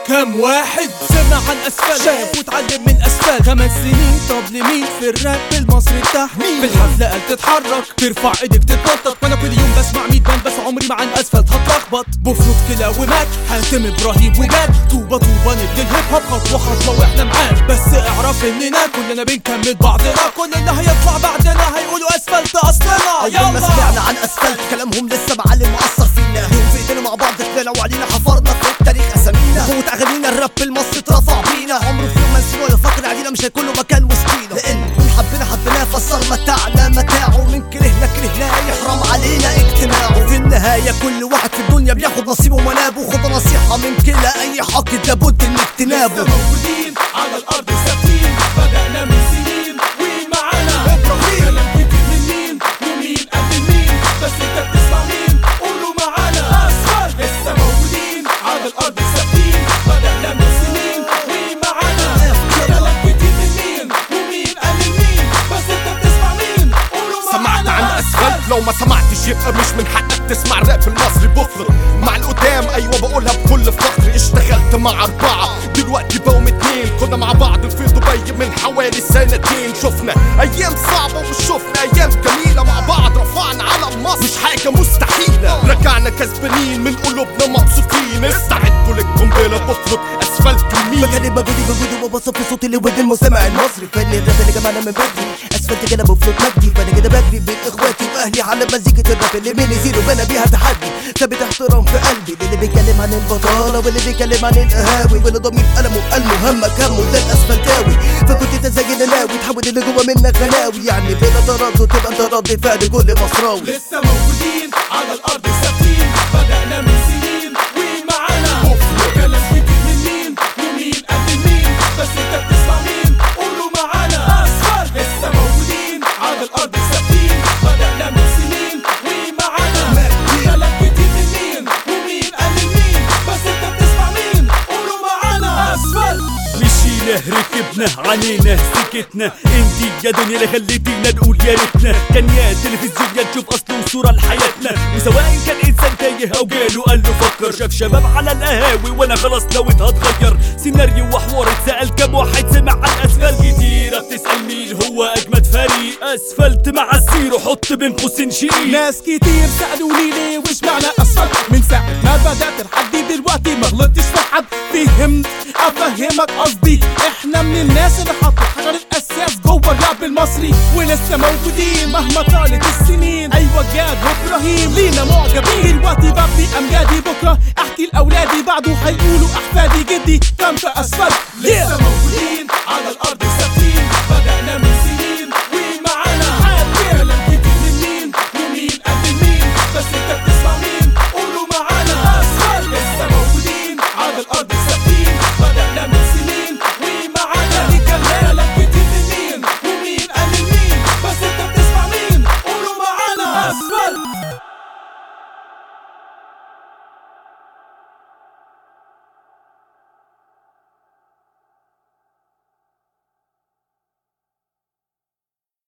كم واحد سمع عن اسفل شاف واتعلم من اسفل خمس سنين طب لمين في الراب المصري التحميل في الحفلة قال تتحرك ترفع ايدك تتنطط وانا كل يوم بسمع 100 بان بس عمري ما عن اسفلت هتلخبط بفرض كلا ومات حاتم ابراهيم وجاد طوبة طوبة نبني الهيب هوب خطوة خطوة واحنا معاه بس اعرف اننا كلنا بنكمل بعضنا كل اللي هيطلع بعدنا هيقولوا اسفلت اصلنا اول ما سمعنا عن اسفلت كلامهم لسه معلم مأثر فينا يوم في ايدينا مع بعض طلعنا وعلينا حفرنا في التاريخ اسامينا قوة اغانينا الراب المصري اترفع بينا عمره في يوم ما نسينا ولا فاكر علينا مش هيكون له مكان وسطينا لان من حبنا حبيناه فصار متاعنا متاعه من كرهنا كرهناه يحرم علينا اجتماعه في النهاية كل واحد في الدنيا بياخد نصيبه ومنابه خد نصيحة من كلا اي حاقد لابد من اجتنابه موجودين على الارض ثابتين بدأنا من سنين وين معانا إبراهيم. كلام كتير من مين ومين قبل مين بس انت بتسمع مين قولوا معانا اسفل لسه موجودين على الارض ثابتين بدأنا من سنين وين معانا كلام كتير من مين ومين قبل مين بس انت بتسمع مين قولوا معانا سمعت عن اسفلت لو ما سمعتش يبقى مش من حقك تسمع الراب المصري بفرق مع القدام ايوه بقولها بكل فخر اشتغلت مع اربعه دلوقتي بقوا اتنين كنا مع بعض في دبي من حوالي سنتين شفنا ايام صعبه ومش شفنا ايام جميله مع بعض رفعنا علم مصر مش حاجه مستحيله رجعنا كسبانين من قلوبنا مبسوطين استعدوا للقنبله بفرق اسفلت ومين مكاني مجهودي بوجودي وبصف في صوتي لودن المستمع المصري فن الراب اللي جمعنا من بدري اسفلت كده بفلوت مجدي فانا كده بجري بين اخواتي واهلي على مزيكة الراب اللي ميني زيرو بنا بيها تحدي ثابت احترام في قلبي اللي بيتكلم عن البطالة واللي بيتكلم عن القهاوي واللي ضمير قلمه بقلمه همك همه ده الاسفلتاوي فكنت تزين ناوي تحول اللي جوه منك غناوي يعني بلا تردد تبقى انت رد فعل كل مصراوي لسه موجودين على الارض ثابتين بدأنا من سنين وين معانا كلام كتير من مين ومين قبل مين بس انت بتسمع مين قولوا معانا اسفل لسه موجودين على الارض ثابتين بدأنا من سنين وين معانا كلام كتير من مين ومين قبل مين بس انت بتسمع مين قولوا معانا اسفل مشينا ركبنا علينا سكتنا انتي يا دنيا اللي خليتينا نقول يا ريتنا كان يا تلفزيون يا نشوف اصل وصورة لحياتنا وسواء كان انسان تايه او جاله قال له فكر شاف شباب على القهاوي وانا خلاص نويت هتغير سيناريو وحوار اتسأل كام واحد سمع عن اسفل كتيرة بتسأل مين هو اجمد فريق اسفلت مع الزيرو حط بين قوسين شقيق ناس كتير سألوني ليه وش معنى أسفل من ساعة ما بدأت لحد دلوقتي ما غلطتش في حد فهمت أفهمك قصدي إحنا من الناس اللي حطوا حجر الأساس جوه الراب المصري ولسه موجودين مهما طالت السنين أيوة جاد وإبراهيم لينا معجبين دلوقتي ببني أمجادي بكرة أحكي لأولادي بعده هيقولوا أحفادي جدي كان في أسفل لسه موجودين على الأرض ثابتين بدأنا من